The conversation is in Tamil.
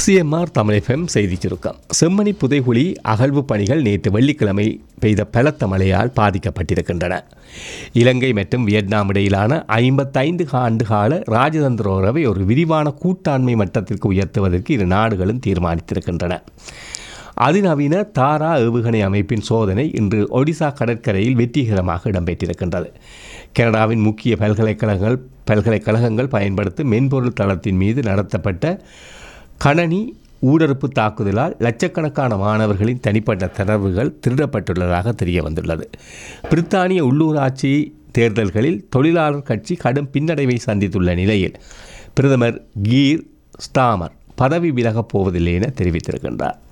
சிஎம்ஆர் தமிழகம் செய்தி சுருக்கம் செம்மணி புதைகுழி அகழ்வு பணிகள் நேற்று வெள்ளிக்கிழமை பெய்த பலத்த மழையால் பாதிக்கப்பட்டிருக்கின்றன இலங்கை மற்றும் வியட்நாம் இடையிலான ஐம்பத்தைந்து ஆண்டு கால ராஜதந்திர உறவை ஒரு விரிவான கூட்டாண்மை மட்டத்திற்கு உயர்த்துவதற்கு இரு நாடுகளும் தீர்மானித்திருக்கின்றன அதிநவீன தாரா ஏவுகணை அமைப்பின் சோதனை இன்று ஒடிசா கடற்கரையில் வெற்றிகரமாக இடம்பெற்றிருக்கின்றது கனடாவின் முக்கிய பல்கலைக்கழகங்கள் பல்கலைக்கழகங்கள் பயன்படுத்தும் மென்பொருள் தளத்தின் மீது நடத்தப்பட்ட கணனி ஊடறுப்பு தாக்குதலால் லட்சக்கணக்கான மாணவர்களின் தனிப்பட்ட தரவுகள் திருடப்பட்டுள்ளதாக தெரிய வந்துள்ளது பிரித்தானிய உள்ளூராட்சி தேர்தல்களில் தொழிலாளர் கட்சி கடும் பின்னடைவை சந்தித்துள்ள நிலையில் பிரதமர் கீர் ஸ்டாமர் பதவி விலகப் போவதில்லை என தெரிவித்திருக்கின்றார்